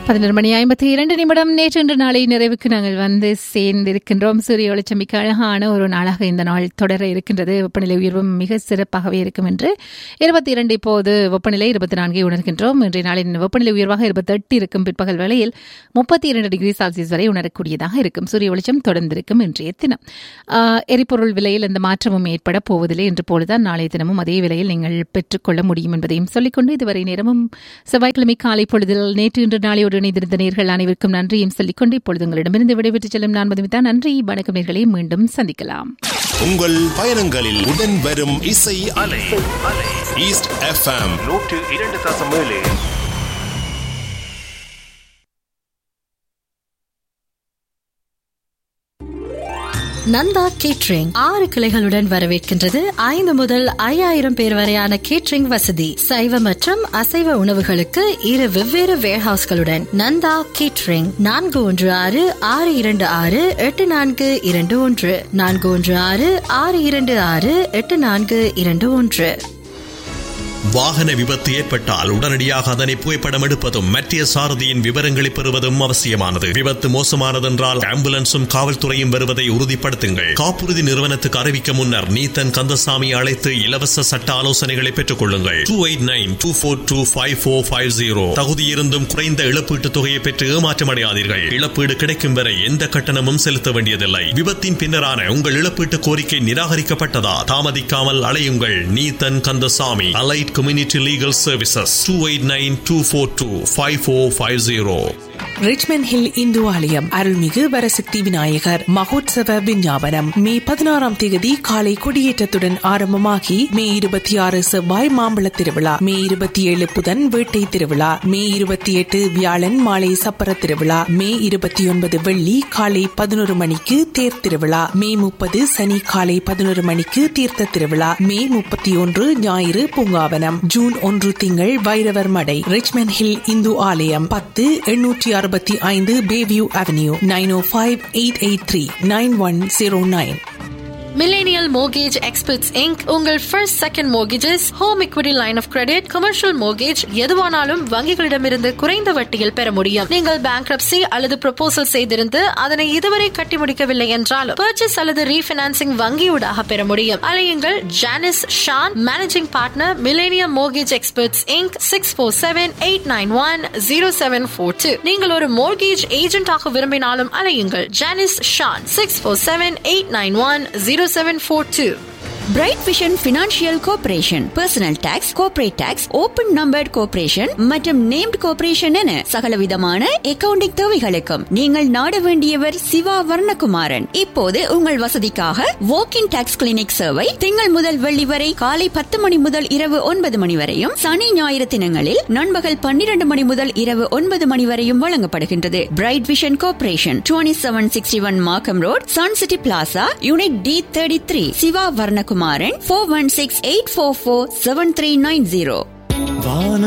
பதினொரு மணி ஐம்பத்தி இரண்டு நிமிடம் நேற்று இன்று நாளை நிறைவுக்கு நாங்கள் வந்து சேர்ந்திருக்கின்றோம் சூரிய ஒளிச்சம் மிக்க அழகான ஒரு நாளாக இந்த நாள் தொடர இருக்கின்றது வெப்பநிலை உயர்வும் மிக சிறப்பாகவே இருக்கும் என்று இருபத்தி இரண்டு இப்போது வெப்பநிலை இருபத்தி நான்கை உணர்கின்றோம் இன்றைய நாளின் வெப்பநிலை உயர்வாக இருபத்தெட்டு இருக்கும் பிற்பகல் வேளையில் முப்பத்தி இரண்டு டிகிரி செல்சியஸ் வரை உணரக்கூடியதாக இருக்கும் சூரிய வெளிச்சம் தொடர்ந்திருக்கும் இன்றைய தினம் ஆஹ், எரிபொருள் விலையில் எந்த மாற்றமும் ஏற்பட போவதில்லை என்று போலதான் நாளைய தினமும் அதே விலையில் நீங்கள் பெற்றுக்கொள்ள முடியும் என்பதையும் சொல்லிக்கொண்டு இதுவரை நேரமும் செவ்வாய்க்கிழமை காலை பொழுதில் நேற்று இன்று நாளையோடு இணைந்திருந்த நேர்கள் அனைவருக்கும் நன்றியும் சொல்லிக்கொண்டு இப்பொழுது உங்களிடமிருந்து விடைபெற்றுச் செல்லும் நான் மதுமிதா நன்றி வணக்கம் நேர்களை மீண்டும் சந்திக்கலாம் உங்கள் பயணங்களில் உடன் வரும் இசை அலை ஈஸ்ட் எஃப்எம் நூற்று இரண்டு தசம் ஏழு நந்தா கேட்ரிங் ஆறு கிளைகளுடன் வரவேற்கின்றது ஐந்து முதல் ஐயாயிரம் பேர் வரையான கேட்ரிங் வசதி சைவ மற்றும் அசைவ உணவுகளுக்கு இரு வெவ்வேறு வேர்ஹவுஸ்களுடன் நந்தா கேட்ரிங் நான்கு ஒன்று ஆறு ஆறு இரண்டு ஆறு எட்டு நான்கு இரண்டு ஒன்று நான்கு ஒன்று ஆறு ஆறு இரண்டு ஆறு எட்டு நான்கு இரண்டு ஒன்று வாகன விபத்து ஏற்பட்டால் உடனடியாக அதனை புகைப்படம் எடுப்பதும் மத்திய சாரதியின் விவரங்களை பெறுவதும் அவசியமானது விபத்து மோசமானதென்றால் ஆம்புலன்ஸும் காவல்துறையும் வருவதை உறுதிப்படுத்துங்கள் காப்புறுதி நிறுவனத்துக்கு அறிவிக்க முன்னர் நீத்தன் கந்தசாமி அழைத்து இலவச சட்ட ஆலோசனைகளை பெற்றுக் கொள்ளுங்கள் two eight nine two four two five four five zero தகுதியிருந்தும் குறைந்த இழப்பீட்டுத் தொகையை பெற்று ஏமாற்றமடையாதீர்கள் இழப்பீடு கிடைக்கும் வரை எந்த கட்டணமும் செலுத்த வேண்டியதில்லை விபத்தின் பின்னரான உங்கள் இழப்பீட்டு கோரிக்கை நிராகரிக்கப்பட்டதா தாமதிக்காமல் அலையுங்கள் Neethan Kandasamy allied community legal services two eight nine two four two five four five zero Richmond Hill இந்து ஆலயம் அருள்மிகு வரசக்தி விநாயகர் மகோத்சவ விஞ்ஞாபனம் மே பதினாறாம் தேதி காலை கொடியேற்றத்துடன் ஆரம்பமாகி மே இருபத்தி ஆறு செவ்வாய் மாம்பழ திருவிழா மே இருபத்தி ஏழு புதன் வேட்டை திருவிழா மே இருபத்தி எட்டு வியாழன் மாலை சப்பர திருவிழா மே இருபத்தி ஒன்பது வெள்ளி காலை பதினோரு மணிக்கு தேர் திருவிழா மே முப்பது சனி காலை பதினோரு மணிக்கு தீர்த்த திருவிழா மே முப்பத்தி ஒன்று ஞாயிறு பூங்காவனம் ஜூன் ஒன்று திங்கள் வைரவர் மடை ரிச்மண்ட் ஹில் இந்து ஆலயம் பத்து எண்ணூற்றி அறுபத்தி ஐந்து Bayview Avenue nine O five eight eight three nine one zero nine Millennial Mortgage Experts Inc. உங்கள் first second mortgages, home equity line of credit commercial mortgage எதுவானாலும் வங்கிகளிடமிருந்து குறைந்த வட்டியில் பெற முடியும் நீங்கள் bankruptcy அல்லது proposal செய்திருந்து அதனை இதுவரை கட்டி முடிக்கவில்லை என்றாலும் purchase அல்லது ரீஃபினான்சிங் வங்கியூடாக பெற முடியும் அலையுங்கள் Janice Shan managing partner millennium mortgage experts Inc six four seven eight nine one zero seven four two நீங்கள் ஒரு மோர்கேஜ் ஏஜென்டாக விரும்பினாலும் அலையுங்கள் Janice Shan six four seven eight nine one zero seven four two Bright Vision Financial Corporation personal tax corporate tax open numbered corporation மற்றும் named corporation என சகலவிதமான accounting தேவைகளுக்கும் நீங்கள் நாட வேண்டியவர் சிவா வர்ணகுமாரன் இப்போது உங்கள் வசதிக்காக வாக் இன் டாக்ஸ் கிளினிக் சேவை திங்கள் முதல் வெள்ளி வரை காலை பத்து மணி முதல் இரவு ஒன்பது மணி வரையும் சனி ஞாயிறு தினங்களில் நண்பகல் பன்னிரண்டு மணி முதல் இரவு ஒன்பது மணி வரையும் வழங்கப்படுகின்றது Bright Vision Corporation twenty seven sixty one Markham Road Sun City Plaza unit D thirty three Siva Varnakumaran four one six eight four four seven three nine zero வான